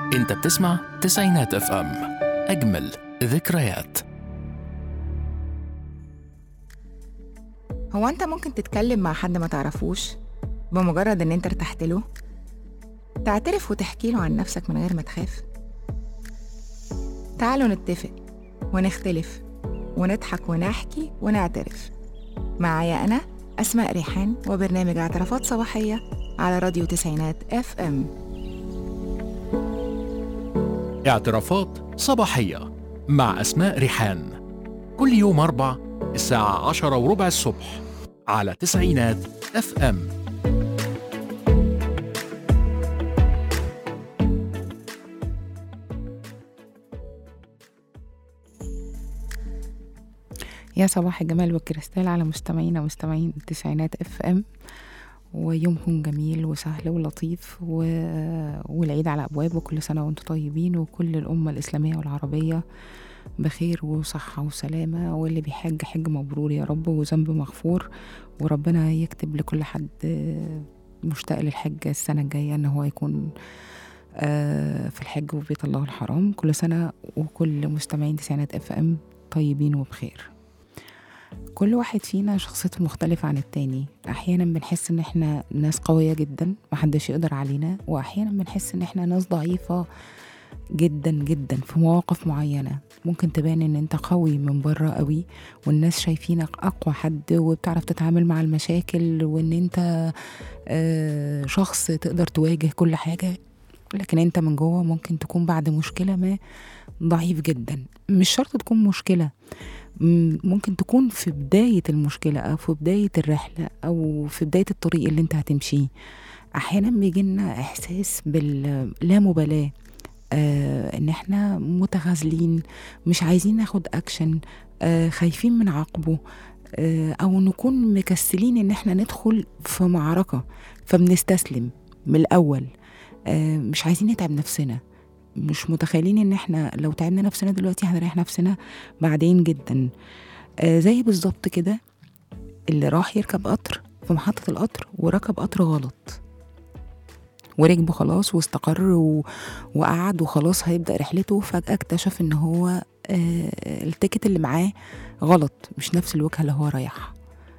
انت بتسمع تسعينات اف ام اجمل ذكريات هو انت ممكن تتكلم مع حد ما تعرفوش بمجرد ان انت ارتحت له تعترف وتحكي له عن نفسك من غير ما تخاف تعالوا نتفق ونختلف ونضحك ونحكي ونعترف معايا انا اسماء ريحان وبرنامج اعترافات صباحيه على راديو تسعينات اف ام اعترافات صباحية مع أسماء ريحان كل يوم أربع الساعة عشرة وربع الصبح على تسعينات اف ام يا صباح الجمال والكريستال على مستمعينا ومستمعين التسعينات اف ام ويومكم جميل وسهل ولطيف و... والعيد على ابواب وكل سنه وانتم طيبين وكل الامه الاسلاميه والعربيه بخير وصحه وسلامه واللي بيحج حج مبرور يا رب وذنب مغفور وربنا يكتب لكل حد مشتاق للحج السنه الجايه ان هو يكون آه، في الحج وفي بيت الله الحرام كل سنه وكل مستمعين تسعينات اف ام طيبين وبخير كل واحد فينا شخصيته مختلفة عن التاني أحيانا بنحس إن إحنا ناس قوية جدا محدش يقدر علينا وأحيانا بنحس إن إحنا ناس ضعيفة جدا جدا في مواقف معينة ممكن تبان إن أنت قوي من بره قوي والناس شايفينك أقوى حد وبتعرف تتعامل مع المشاكل وإن أنت آه، شخص تقدر تواجه كل حاجة لكن أنت من جوه ممكن تكون بعد مشكلة ما ضعيف جدا مش شرط تكون مشكلة م- ممكن تكون في بداية المشكلة أو في بداية الرحلة أو في بداية الطريق اللي أنت هتمشيه أحيانا بيجيلنا إحساس باللامبالاة آه إن إحنا متغازلين مش عايزين ناخد أكشن آه خايفين من عقبه آه أو نكون مكسلين إن إحنا ندخل في معركة فبنستسلم من الأول آه مش عايزين نتعب نفسنا مش متخيلين ان احنا لو تعبنا نفسنا دلوقتي هنريح نفسنا بعدين جدا آه زي بالظبط كده اللي راح يركب قطر في محطة القطر وركب قطر غلط وركبه خلاص واستقر و... وقعد وخلاص هيبدأ رحلته فجأة اكتشف ان هو آه التيكت اللي معاه غلط مش نفس الوجهة اللي هو رايحها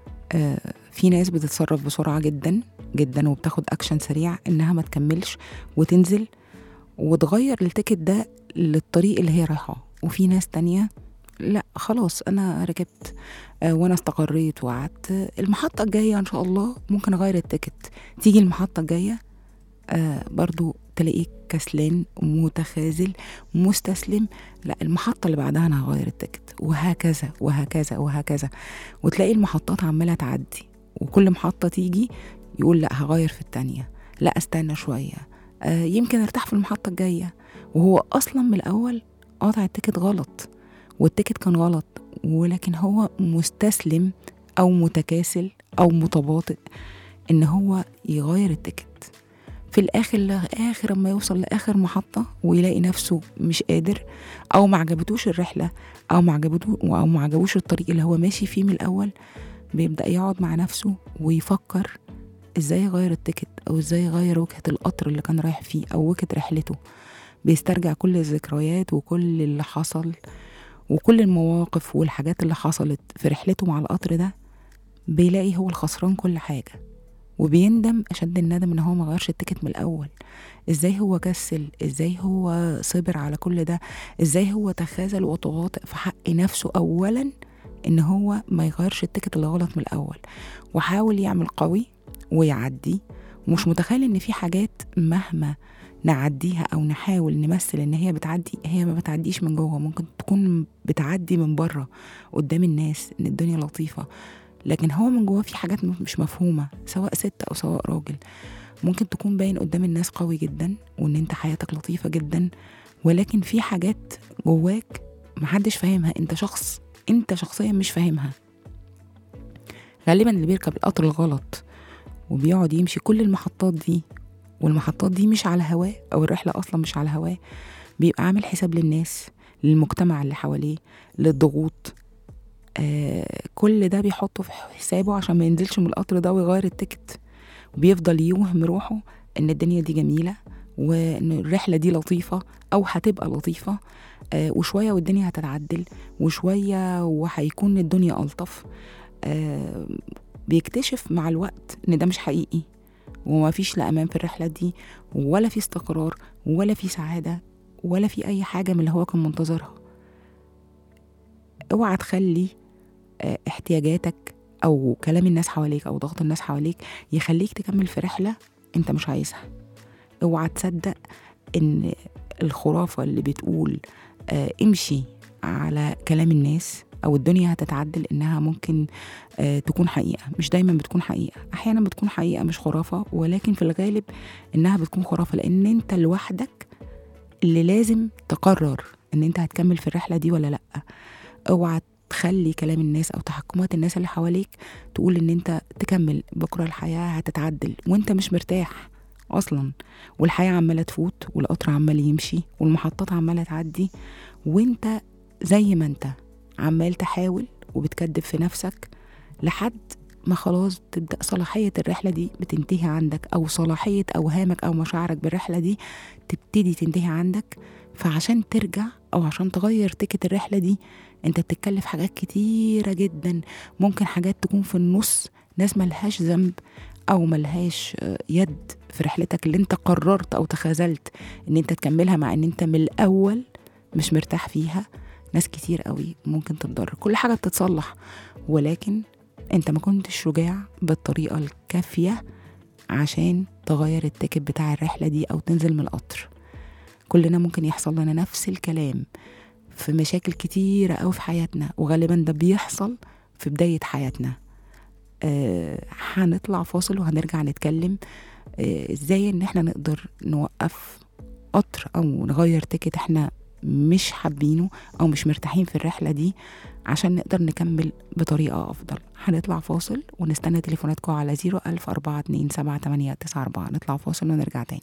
آه في ناس بتتصرف بسرعة جدا جدا وبتاخد اكشن سريع انها ما تكملش وتنزل وتغير التيكت ده للطريق اللي هي رايحاه وفي ناس تانية لا خلاص انا ركبت آه، وانا استقريت وقعدت المحطة الجاية ان شاء الله ممكن اغير التيكت تيجي المحطة الجاية آه برضو تلاقيك كسلان متخاذل مستسلم لا المحطة اللي بعدها انا هغير التيكت وهكذا وهكذا وهكذا وتلاقي المحطات عمالة تعدي وكل محطة تيجي يقول لا هغير في التانية لا استنى شوية آه، يمكن ارتاح في المحطة الجاية وهو أصلا من الأول قاطع التيكت غلط والتيكت كان غلط ولكن هو مستسلم أو متكاسل أو متباطئ إن هو يغير التيكت في الآخر لآخر ما يوصل لآخر محطة ويلاقي نفسه مش قادر أو ما عجبتوش الرحلة أو ما عجبتو أو ما عجبوش الطريق اللي هو ماشي فيه من الأول بيبدأ يقعد مع نفسه ويفكر ازاي يغير التيكت او ازاي يغير وجهة القطر اللي كان رايح فيه او وجهة رحلته بيسترجع كل الذكريات وكل اللي حصل وكل المواقف والحاجات اللي حصلت في رحلته مع القطر ده بيلاقي هو الخسران كل حاجة وبيندم أشد الندم إن هو ما غيرش التيكت من الأول إزاي هو كسل إزاي هو صبر على كل ده إزاي هو تخاذل وتواطئ في حق نفسه أولا إن هو ما يغيرش التيكت اللي غلط من الأول وحاول يعمل قوي ويعدي ومش متخيل ان في حاجات مهما نعديها او نحاول نمثل ان هي بتعدي هي ما بتعديش من جوه ممكن تكون بتعدي من بره قدام الناس ان الدنيا لطيفه لكن هو من جوه في حاجات مش مفهومه سواء ست او سواء راجل ممكن تكون باين قدام الناس قوي جدا وان انت حياتك لطيفه جدا ولكن في حاجات جواك محدش فاهمها انت شخص انت شخصيا مش فاهمها غالبا اللي بيركب القطر الغلط وبيقعد يمشي كل المحطات دي والمحطات دي مش على هواه او الرحله اصلا مش على هواه بيبقى عامل حساب للناس للمجتمع اللي حواليه للضغوط آه كل ده بيحطه في حسابه عشان ما ينزلش من القطر ده ويغير التيكت وبيفضل يوهم روحه ان الدنيا دي جميله وان الرحله دي لطيفه او هتبقى لطيفه آه وشويه والدنيا هتتعدل وشويه وهيكون الدنيا الطف آه بيكتشف مع الوقت ان ده مش حقيقي وما فيش لا امان في الرحله دي ولا في استقرار ولا في سعاده ولا في اي حاجه من اللي هو كان منتظرها اوعى تخلي آه، احتياجاتك او كلام الناس حواليك او ضغط الناس حواليك يخليك تكمل في رحله انت مش عايزها اوعى تصدق ان الخرافه اللي بتقول آه، امشي على كلام الناس او الدنيا هتتعدل انها ممكن آه، تكون حقيقه مش دايما بتكون حقيقه احيانا بتكون حقيقه مش خرافه ولكن في الغالب انها بتكون خرافه لان انت لوحدك اللي لازم تقرر ان انت هتكمل في الرحله دي ولا لا اوعى تخلي كلام الناس او تحكمات الناس اللي حواليك تقول ان انت تكمل بكره الحياه هتتعدل وانت مش مرتاح اصلا والحياه عماله تفوت والقطر عمال يمشي والمحطات عماله تعدي وانت زي ما انت عمال تحاول وبتكدب في نفسك لحد ما خلاص تبدا صلاحيه الرحله دي بتنتهي عندك او صلاحيه اوهامك او مشاعرك بالرحله دي تبتدي تنتهي عندك فعشان ترجع او عشان تغير تيكت الرحله دي انت بتتكلف حاجات كتيره جدا ممكن حاجات تكون في النص ناس ملهاش ذنب او ملهاش آه، يد في رحلتك اللي انت قررت او تخاذلت ان انت تكملها مع ان انت من الاول مش مرتاح فيها ناس كتير قوي ممكن تتضرر كل حاجه بتتصلح ولكن انت ما كنتش شجاع بالطريقه الكافيه عشان تغير التيكت بتاع الرحله دي او تنزل من القطر كلنا ممكن يحصل لنا نفس الكلام في مشاكل كتيرة أوي في حياتنا وغالبا ده بيحصل في بداية حياتنا آه هنطلع فاصل وهنرجع نتكلم آه ازاي ان احنا نقدر نوقف قطر او نغير تيكت احنا مش حابينه او مش مرتاحين في الرحلة دي عشان نقدر نكمل بطريقة افضل هنطلع فاصل ونستنى تليفوناتكم على 01000 427 نطلع فاصل ونرجع تاني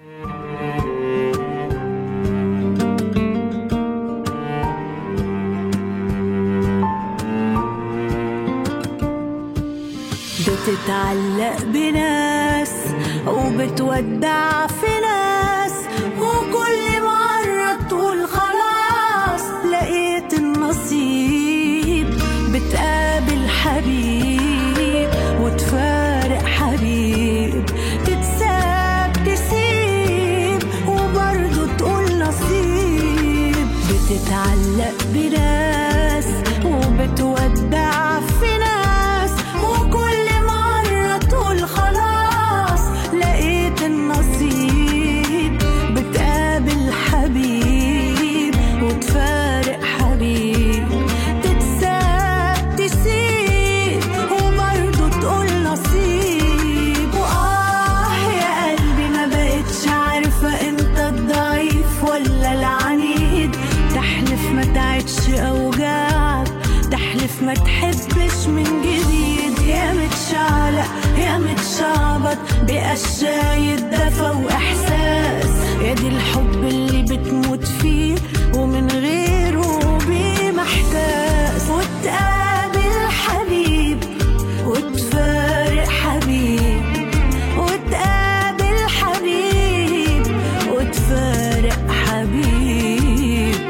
بتتعلق بناس وبتودع في ناس وكل مرة تقول خلاص لقيت النصيب بتقابل حبيب وتفارق حبيب تتساب تسيب وبرضه تقول نصيب بتتعلق بناس وبتودع في ناس وكل مرة تقول خلاص لقيت النصيب بتقابل حبيب وتفارق حبيب تتساب تسيب وبرضه تقول نصيب وآه يا قلبي ما بقتش عارفة انت الضعيف ولا العنيد تحلف ما تعدش أوجاعك تحلف ما تحبش من جديد يا متشعلق يا متشعبط بقشاية دفى وإحساس يا دي الحب اللي بتموت فيه ومن غيره بيه محتاس وتقابل حبيب وتفارق حبيب وتقابل حبيب وتفارق حبيب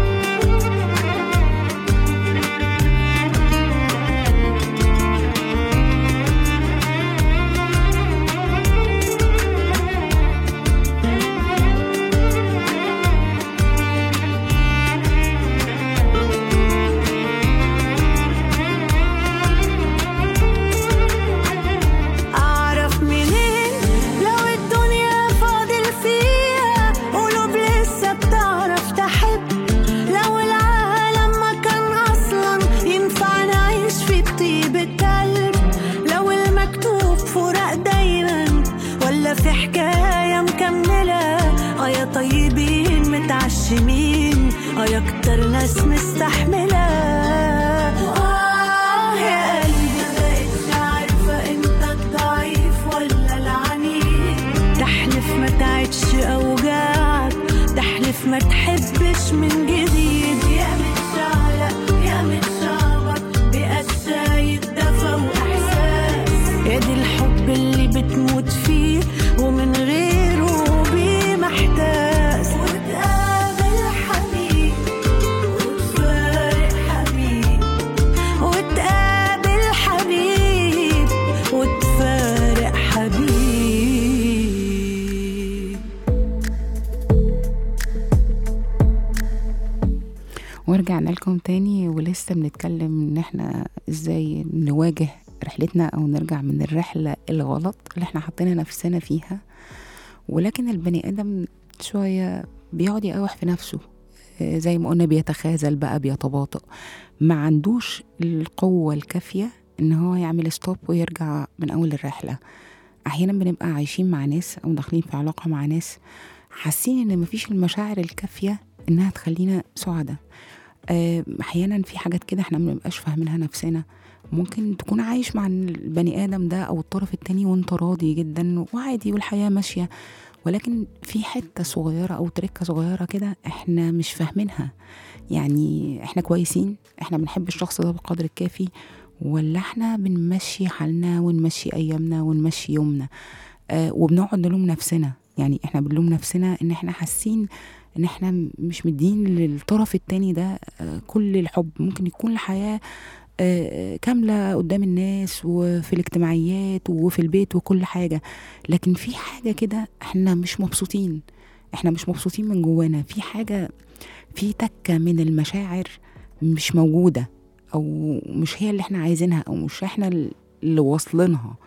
أعرف منين لو الدنيا فاضل فيها قلوب لسه بتعرف تحب لو العالم ما كان أصلا ينفع نعيش في طيبة قلب لو المكتوب فراق دايما ولا في حكاية مكملة اه يا طيبين متعشمين اه يا كتر ناس مستحملة آه يا قلبي مبقتش عارفة انت الضعيف ولا العنيد تحلف ما تعدش اوجاعك تحلف ما تحبش من جديد يا متشعلق يا متشعبط بقشاية دفى واحساس يا دي الحب اللي بتموت فيه ومن غيره بيه ورجعنا لكم تاني ولسه بنتكلم ان احنا ازاي نواجه رحلتنا او نرجع من الرحلة الغلط اللي احنا حطينا نفسنا فيها ولكن البني ادم شوية بيقعد يقاوح في نفسه آه، زي ما قلنا بيتخاذل بقى بيتباطئ ما عندوش القوة الكافية ان هو يعمل ستوب ويرجع من اول الرحلة احيانا بنبقى عايشين مع ناس او داخلين في علاقة مع ناس حاسين ان مفيش المشاعر الكافية انها تخلينا سعداء آه، احيانا في حاجات كده احنا ما بنبقاش فاهمينها نفسنا ممكن تكون عايش مع البني ادم ده او الطرف التاني وانت راضي جدا وعادي والحياه ماشيه ولكن في حته صغيره او تركه صغيره كده احنا مش فاهمينها يعني احنا كويسين احنا بنحب الشخص ده بالقدر الكافي ولا احنا بنمشي حالنا ونمشي ايامنا ونمشي يومنا آه وبنقعد نلوم نفسنا يعني احنا بنلوم نفسنا ان احنا حاسين ان احنا مش مدين للطرف التاني ده آه، كل الحب ممكن يكون الحياة آه، كاملة قدام الناس وفي الاجتماعيات وفي البيت وكل حاجة لكن في حاجة كده احنا مش مبسوطين احنا مش مبسوطين من جوانا في حاجة في تكة من المشاعر مش موجودة او مش هي اللي احنا عايزينها او مش احنا اللي واصلينها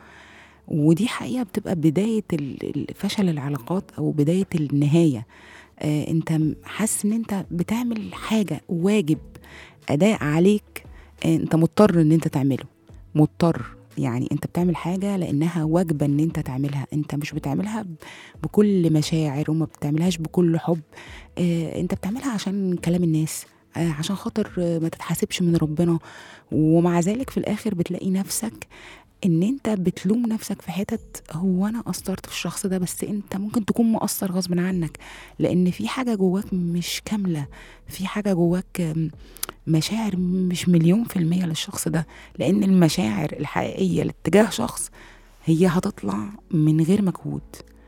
ودي حقيقة بتبقى بداية ال- ال- فشل العلاقات أو بداية النهاية آه أنت م- حاسس إن أنت بتعمل حاجة واجب أداء عليك آه أنت مضطر إن أنت تعمله مضطر يعني أنت بتعمل حاجة لأنها واجبة إن أنت تعملها أنت مش بتعملها ب- بكل مشاعر وما بتعملهاش بكل حب آه أنت بتعملها عشان كلام الناس آه عشان خاطر آه، ما تتحاسبش من ربنا ومع ذلك في الآخر بتلاقي نفسك ان انت بتلوم نفسك في حتت هو انا قصرت في الشخص ده بس انت ممكن تكون مقصر غصب عنك لان في حاجه جواك مش كامله في حاجه جواك أم، مشاعر مش مليون في المية للشخص ده لان المشاعر الحقيقيه لاتجاه شخص هي هتطلع من غير مجهود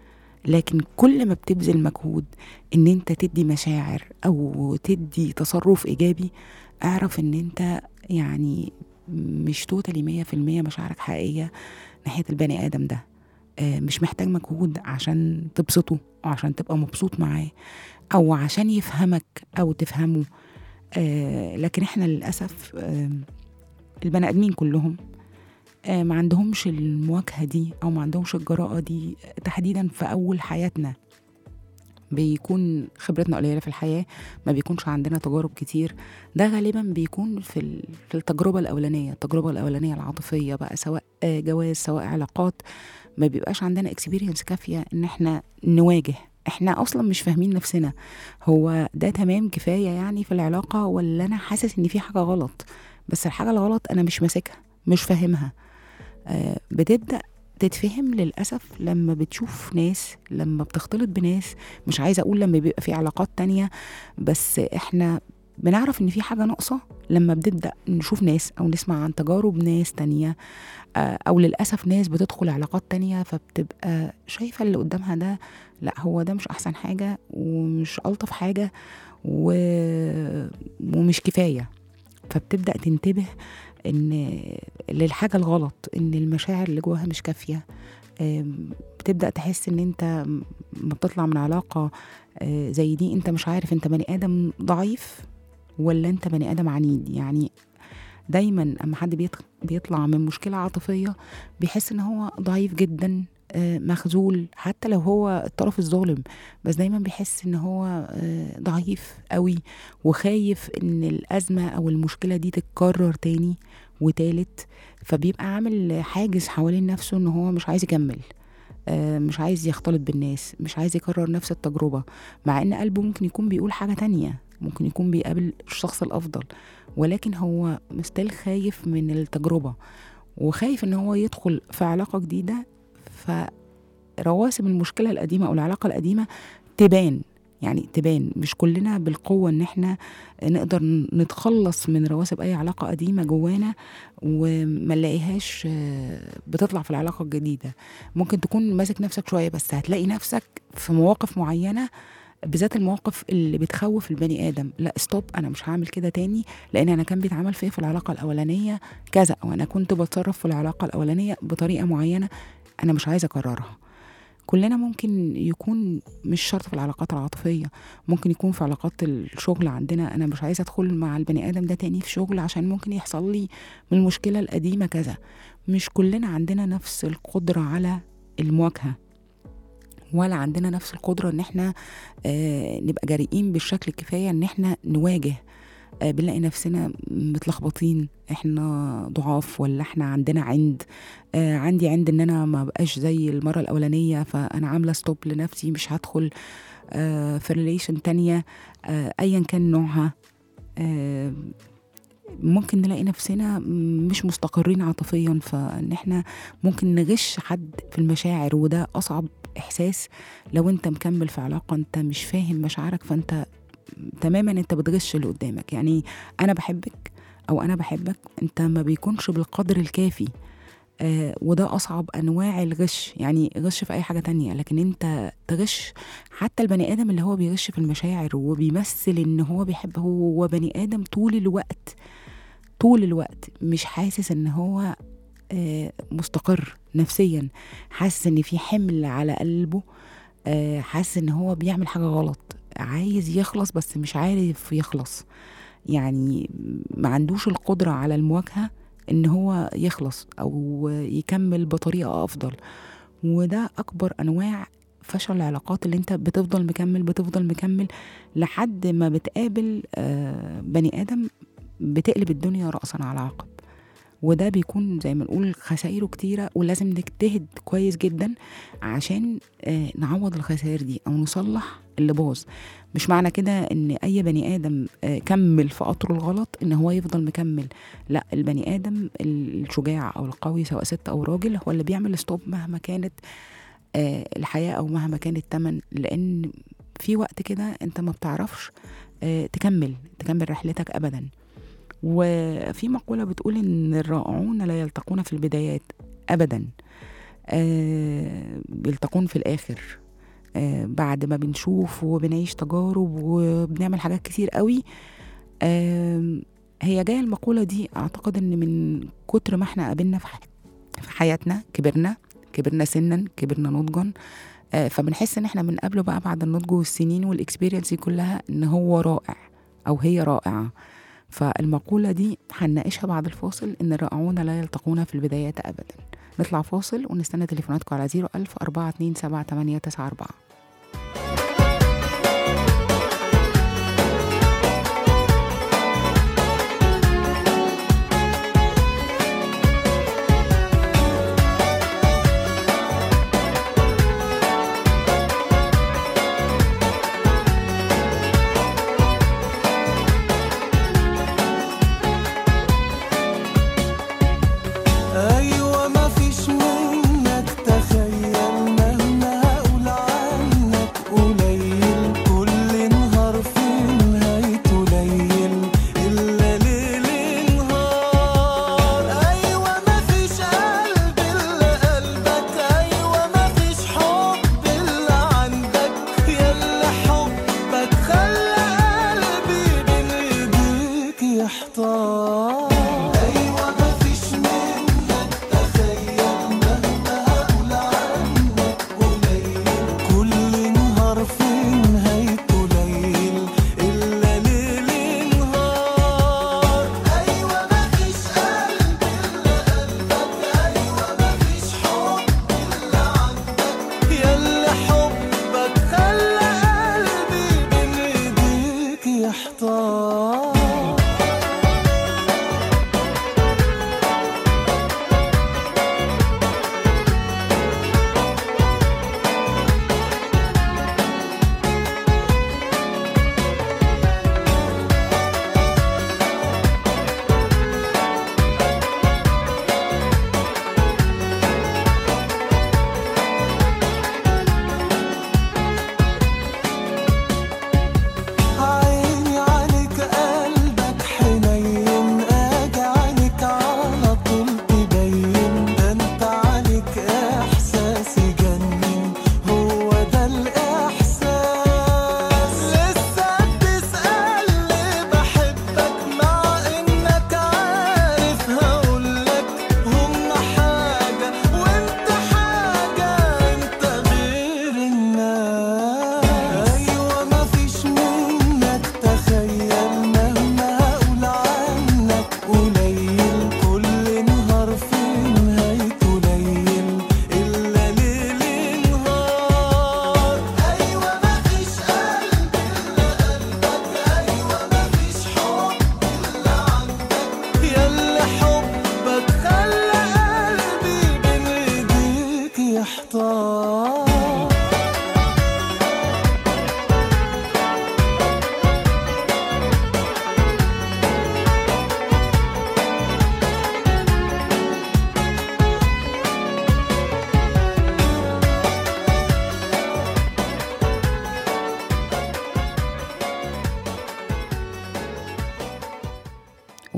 لكن كل ما بتبذل مجهود ان انت تدي مشاعر او تدي تصرف ايجابي اعرف ان انت يعني مش توتالي مية في المية مشاعرك حقيقية ناحية البني آدم ده آه، مش محتاج مجهود عشان تبسطه أو عشان تبقى مبسوط معاه أو عشان يفهمك أو تفهمه آه، لكن احنا للأسف آه، البني آدمين كلهم آه، ما عندهمش المواجهة دي أو ما عندهمش الجراءة دي تحديدا في أول حياتنا بيكون خبرتنا قليلة في الحياة ما بيكونش عندنا تجارب كتير ده غالبا بيكون في ال- في التجربة الأولانية التجربة الأولانية العاطفية بقى سواء آه، جواز سواء علاقات ما بيبقاش عندنا اكسبيرينس كافية ان احنا نواجه احنا اصلا مش فاهمين نفسنا هو ده تمام كفاية يعني في العلاقة ولا انا حاسس ان في حاجة غلط بس الحاجة الغلط انا مش ماسكها مش فاهمها آه، بتبدأ تتفهم للأسف لما بتشوف ناس لما بتختلط بناس مش عايزة أقول لما بيبقى في علاقات تانية بس إحنا بنعرف إن في حاجة ناقصة لما بنبدأ نشوف ناس أو نسمع عن تجارب ناس تانية آه، أو للأسف ناس بتدخل علاقات تانية فبتبقى شايفة اللي قدامها ده لا هو ده مش أحسن حاجة ومش ألطف حاجة و... ومش كفاية فبتبدأ تنتبه ان للحاجه الغلط ان المشاعر اللي جواها مش كافيه آم، بتبدا تحس ان انت ما بتطلع من علاقه آه، زي دي انت مش عارف انت بني ادم ضعيف ولا انت بني ادم عنيد يعني دايما اما حد بيط- بيطلع من مشكله عاطفيه بيحس ان هو ضعيف جدا آه، مخذول حتى لو هو الطرف الظالم بس دايما بيحس ان هو آه، ضعيف قوي وخايف ان الازمه او المشكله دي تتكرر تاني وتالت فبيبقى عامل حاجز حوالين نفسه ان هو مش عايز يكمل آه، مش عايز يختلط بالناس مش عايز يكرر نفس التجربة مع ان قلبه ممكن يكون بيقول حاجة تانية ممكن يكون بيقابل الشخص الافضل ولكن هو مستيل خايف من التجربة وخايف ان هو يدخل في علاقة جديدة فرواسم المشكلة القديمة او العلاقة القديمة تبان يعني تبان مش كلنا بالقوة ان احنا نقدر نتخلص من رواسب اي علاقة قديمة جوانا وما نلاقيهاش آه، بتطلع في العلاقة الجديدة ممكن تكون ماسك نفسك شوية بس هتلاقي نفسك في مواقف معينة بالذات المواقف اللي بتخوف البني ادم لا ستوب انا مش هعمل كده تاني لان انا كان بيتعمل فيا في العلاقه الاولانيه كذا او انا كنت بتصرف في العلاقه الاولانيه بطريقه معينه انا مش عايزه اكررها كلنا ممكن يكون مش شرط في العلاقات العاطفيه ممكن يكون في علاقات الشغل عندنا انا مش عايزه ادخل مع البني ادم ده تاني في شغل عشان ممكن يحصل لي من المشكله القديمه كذا مش كلنا عندنا نفس القدره على المواجهه ولا عندنا نفس القدره ان احنا آه نبقى جريئين بالشكل الكفايه ان احنا نواجه آه بنلاقي نفسنا متلخبطين احنا ضعاف ولا احنا عندنا عند آه عندي عند ان انا ما بقاش زي المره الاولانيه فانا عامله ستوب لنفسي مش هدخل آه في ريليشن تانية آه ايا كان نوعها آه ممكن نلاقي نفسنا مش مستقرين عاطفيا فان احنا ممكن نغش حد في المشاعر وده اصعب احساس لو انت مكمل في علاقه انت مش فاهم مشاعرك فانت تماما انت بتغش اللي قدامك يعني انا بحبك او انا بحبك انت ما بيكونش بالقدر الكافي آه وده اصعب انواع الغش يعني غش في اي حاجه تانية لكن انت تغش حتى البني ادم اللي هو بيغش في المشاعر وبيمثل ان هو بيحب هو بني ادم طول الوقت طول الوقت مش حاسس ان هو آه مستقر نفسيا حاسس ان في حمل على قلبه آه حاسس ان هو بيعمل حاجه غلط عايز يخلص بس مش عارف يخلص يعني ما عندوش القدره على المواجهه ان هو يخلص او يكمل بطريقه افضل وده اكبر انواع فشل العلاقات اللي انت بتفضل مكمل بتفضل مكمل لحد ما بتقابل آه بني ادم بتقلب الدنيا رأسا على عقب وده بيكون زي ما نقول خسائره كتيرة ولازم نجتهد كويس جدا عشان آه نعوض الخسائر دي أو نصلح اللي باظ مش معنى كده ان اي بني ادم آه كمل في قطره الغلط ان هو يفضل مكمل لا البني ادم الشجاع او القوي سواء ست او راجل هو اللي بيعمل ستوب مهما كانت آه الحياة او مهما كان التمن لان في وقت كده انت ما بتعرفش تكمل تكمل رحلتك ابدا وفي مقولة بتقول إن الرائعون لا يلتقون في البدايات أبدا آه بيلتقون في الآخر آه بعد ما بنشوف وبنعيش تجارب وبنعمل حاجات كتير قوي آه هي جاية المقولة دي أعتقد إن من كتر ما احنا قابلنا في, في حياتنا كبرنا كبرنا سنا كبرنا نضجا آه فبنحس ان احنا من قبله بقى بعد النضج والسنين والاكسبيرينس كلها ان هو رائع او هي رائعه فالمقولة دي هنناقشها بعد الفاصل إن الرائعون لا يلتقون في البدايات أبدا نطلع فاصل ونستنى تليفوناتكم على 01000 427 أيوة مفيش منك تخيل مهما هقول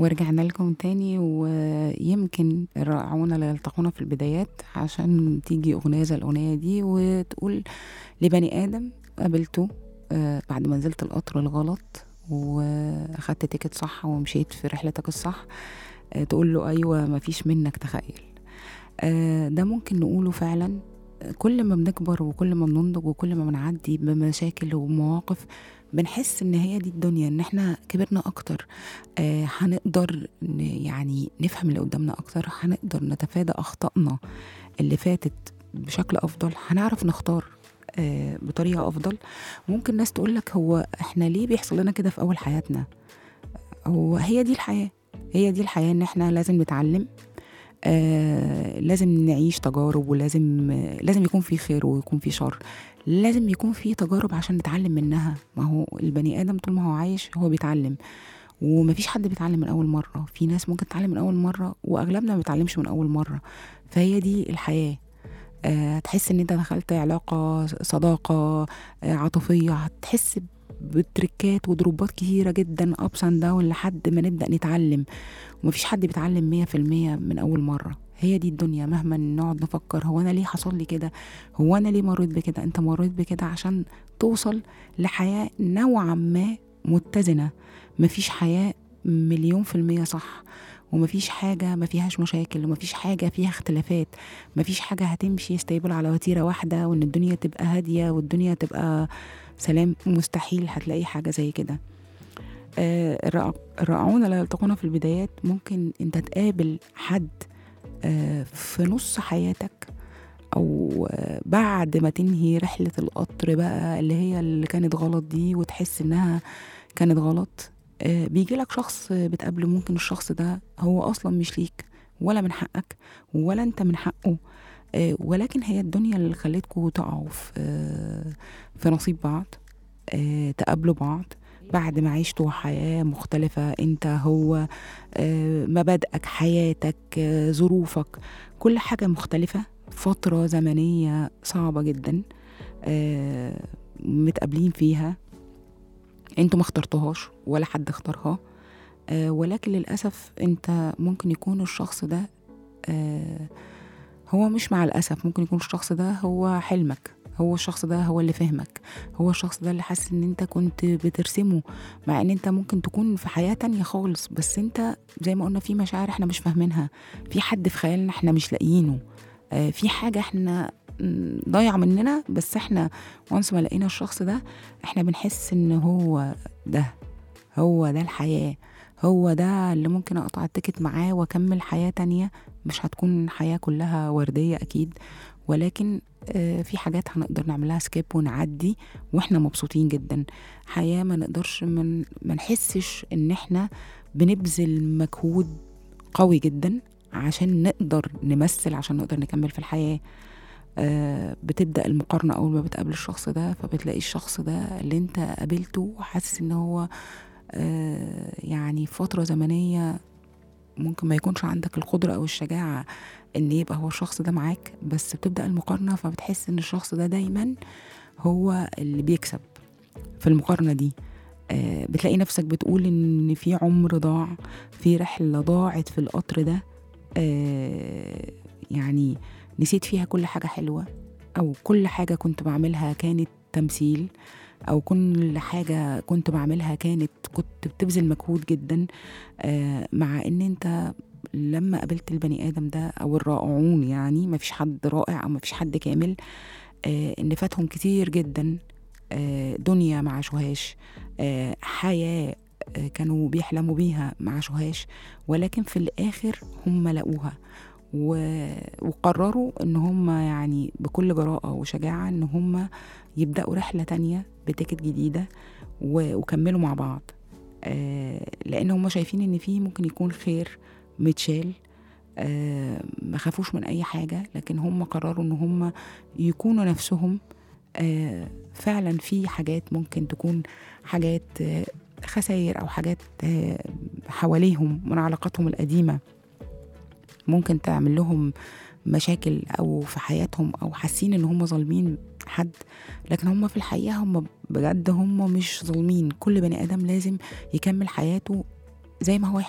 ورجعنا لكم تاني ويمكن الرائعون لا يلتقون في البدايات عشان تيجي أغنية زي الأغنية دي وتقول لبني آدم قابلته آه، بعد ما نزلت القطر الغلط وأخدت تيكت صح ومشيت في رحلتك الصح آه، تقول له أيوة مفيش منك تخيل آه، ده ممكن نقوله فعلا كل ما بنكبر وكل ما بننضج وكل ما بنعدي بمشاكل ومواقف بنحس ان هي دي الدنيا ان احنا كبرنا اكتر آه هنقدر ن- يعني نفهم اللي قدامنا اكتر هنقدر نتفادى اخطائنا اللي فاتت بشكل افضل هنعرف نختار آه بطريقه افضل ممكن ناس تقول لك هو احنا ليه بيحصل لنا كده في اول حياتنا هو هي دي الحياه هي دي الحياه ان احنا لازم نتعلم آه لازم نعيش تجارب ولازم آه لازم يكون في خير ويكون في شر لازم يكون في تجارب عشان نتعلم منها ما هو البني ادم طول ما هو عايش هو بيتعلم ومفيش حد بيتعلم من اول مره في ناس ممكن تتعلم من اول مره واغلبنا ما بيتعلمش من اول مره فهي دي الحياه آه، هتحس ان انت دخلت علاقه صداقه آه، عاطفيه هتحس بتركات ودروبات كتيره جدا ابس اند داون لحد ما نبدا نتعلم ومفيش حد بيتعلم مية في المية من أول مرة هي دي الدنيا مهما نقعد نفكر هو أنا ليه حصل لي كده هو أنا ليه مريت بكده أنت مريت بكده عشان توصل لحياة نوعا ما متزنة مفيش حياة مليون في المية صح ومفيش حاجة ما فيهاش مشاكل ومفيش حاجة فيها اختلافات مفيش حاجة هتمشي ستيبل على وتيرة واحدة وإن الدنيا تبقى هادية والدنيا تبقى سلام مستحيل هتلاقي حاجة زي كده آه، الرائع- الرائعون لا يلتقون في البدايات ممكن انت تقابل حد آه، في نص حياتك او آه، بعد ما تنهي رحلة القطر بقى اللي هي اللي كانت غلط دي وتحس انها كانت غلط بيجي لك شخص بتقابله ممكن الشخص ده هو اصلا مش ليك ولا من حقك ولا انت من حقه آه، ولكن هي الدنيا اللي خلتكوا تقعوا في آه، في نصيب بعض آه، تقابلوا بعض بعد ما عشتوا حياة مختلفة انت هو آه، مبادئك حياتك آه، ظروفك كل حاجة مختلفة فترة زمنية صعبة جدا آه، متقابلين فيها انتوا ما اخترتوهاش ولا حد اختارها آه، ولكن للأسف انت ممكن يكون الشخص ده آه، هو مش مع الأسف ممكن يكون الشخص ده هو حلمك هو الشخص ده هو اللي فهمك هو الشخص ده اللي حاسس ان انت كنت بترسمه مع ان انت ممكن تكون في حياة تانية خالص بس انت زي ما قلنا في مشاعر احنا مش فاهمينها في حد في خيالنا احنا مش لاقيينه آه، في حاجة احنا م، ضايعة مننا بس احنا وانس ما لقينا الشخص ده احنا بنحس ان هو ده هو ده الحياة هو ده اللي ممكن اقطع التيكت معاه واكمل حياة تانية مش هتكون حياة كلها وردية اكيد ولكن آه، في حاجات هنقدر نعملها سكيب ونعدي واحنا مبسوطين جدا حياة ما نقدرش من ما نحسش ان احنا بنبذل مجهود قوي جدا عشان نقدر نمثل عشان نقدر نكمل في الحياة آه، بتبدأ المقارنة أول ما بتقابل الشخص ده فبتلاقي الشخص ده اللي انت قابلته وحاسس ان هو آه، يعني فترة زمنية ممكن ما يكونش عندك القدرة أو الشجاعة إن يبقى هو الشخص ده معاك بس بتبدأ المقارنة فبتحس إن الشخص ده دايما هو اللي بيكسب في المقارنة دي آه، بتلاقي نفسك بتقول إن في عمر ضاع في رحلة ضاعت في القطر ده آه، يعني نسيت فيها كل حاجة حلوة أو كل حاجة كنت بعملها كانت تمثيل أو كل حاجة كنت بعملها كانت كنت بتبذل مجهود جدا آه، مع إن أنت لما قابلت البني آدم ده أو الرائعون يعني مفيش حد رائع أو مفيش حد كامل آه، إن فاتهم كتير جدا آه، دنيا ما عاشوهاش آه، حياة آه، كانوا بيحلموا بيها ما عاشوهاش ولكن في الآخر هم لقوها و- وقرروا ان هم يعني بكل جراءة وشجاعة ان هم يبدأوا رحلة تانية بتيكت جديدة و- وكملوا مع بعض آه، لان هم شايفين ان فيه ممكن يكون خير متشال آه، ما خافوش من اي حاجة لكن هم قرروا ان هم يكونوا نفسهم آه، فعلا في حاجات ممكن تكون حاجات آه، خسائر او حاجات آه، حواليهم من علاقاتهم القديمه ممكن تعمل لهم مشاكل او في حياتهم او حاسين ان هم ظالمين حد لكن هم في الحقيقه هم بجد هم مش ظالمين كل بني ادم لازم يكمل حياته زي ما هو يحب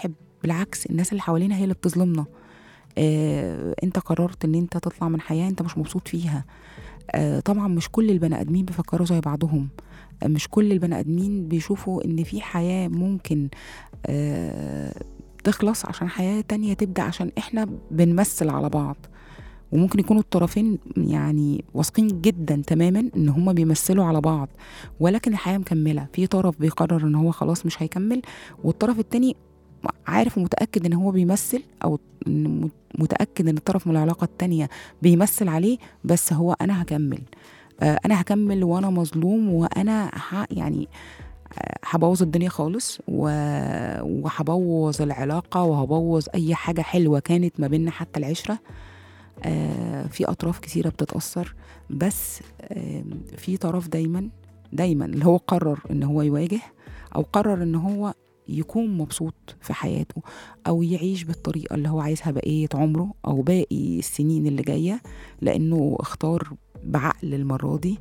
بالعكس الناس اللي حوالينا هي اللي بتظلمنا آه، انت قررت ان انت تطلع من حياه انت مش مبسوط فيها آه، طبعا مش كل البني ادمين بيفكروا زي بعضهم آه، مش كل البني ادمين بيشوفوا ان في حياه ممكن آه، تخلص عشان حياه تانية تبدا عشان احنا بنمثل على بعض وممكن يكونوا الطرفين يعني واثقين جدا تماما ان هما بيمثلوا على بعض ولكن الحياه مكمله في طرف بيقرر ان هو خلاص مش هيكمل والطرف التاني عارف ومتاكد ان هو بيمثل او إن مت- متاكد ان الطرف من العلاقه التانيه بيمثل عليه بس هو انا هكمل آه، انا هكمل وانا مظلوم وانا ه يعني آه، هبوظ الدنيا خالص و- وهبوظ العلاقه وهبوظ اي حاجه حلوه كانت ما بيننا حتى العشره آه، في اطراف كتيره بتتاثر بس آم، في طرف دايما دايما اللي هو قرر ان هو يواجه او قرر ان هو يكون مبسوط في حياته او يعيش بالطريقه اللي هو عايزها بقيه عمره او باقي السنين اللي جايه لانه اختار بعقل المره دي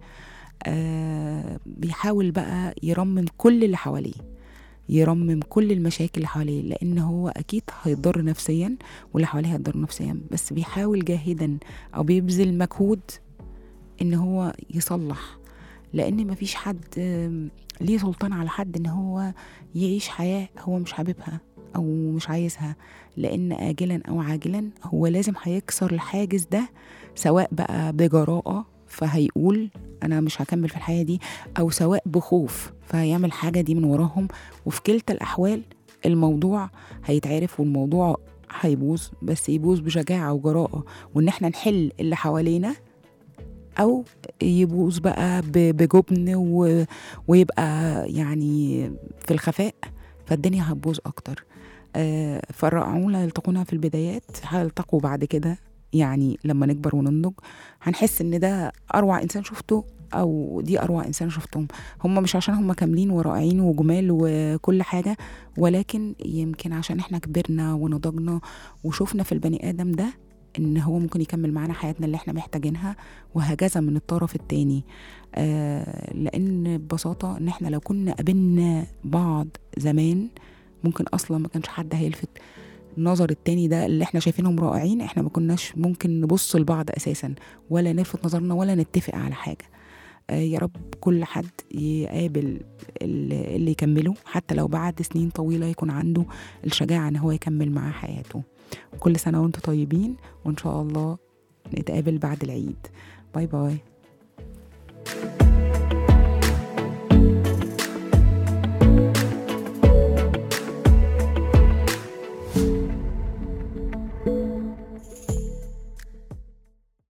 آه بيحاول بقى يرمم كل اللي حواليه يرمم كل المشاكل اللي حواليه لان هو اكيد هيضر نفسيا واللي حواليه هيضر نفسيا بس بيحاول جاهدا او بيبذل مجهود ان هو يصلح لان مفيش حد آم، ليه سلطان على حد ان هو يعيش حياه هو مش حاببها او مش عايزها لان اجلا او عاجلا هو لازم هيكسر الحاجز ده سواء بقى بجراءه فهيقول انا مش هكمل في الحياه دي او سواء بخوف فهيعمل حاجه دي من وراهم وفي كلتا الاحوال الموضوع هيتعرف والموضوع هيبوظ بس يبوظ بشجاعه وجراءه وان احنا نحل اللي حوالينا او يبوظ بقى ب- بجبن و... ويبقى يعني في الخفاء فالدنيا هتبوظ اكتر آه، فالرائعون يلتقون في البدايات هيلتقوا بعد كده يعني لما نكبر وننضج هنحس ان ده اروع انسان شفته او دي اروع انسان شفتهم هم مش عشان هم كاملين ورائعين وجمال وكل حاجه ولكن يمكن عشان احنا كبرنا ونضجنا وشفنا في البني ادم ده ان هو ممكن يكمل معانا حياتنا اللي احنا محتاجينها وهكذا من الطرف التاني آه لان ببساطه ان احنا لو كنا قابلنا بعض زمان ممكن اصلا ما كانش حد هيلفت نظر التاني ده اللي احنا شايفينهم رائعين احنا ما كناش ممكن نبص لبعض اساسا ولا نلفت نظرنا ولا نتفق على حاجه آه يا رب كل حد يقابل اللي اللي يكمله حتى لو بعد سنين طويله يكون عنده الشجاعه ان هو يكمل معاه حياته كل سنه وانتم طيبين وان شاء الله نتقابل بعد العيد باي باي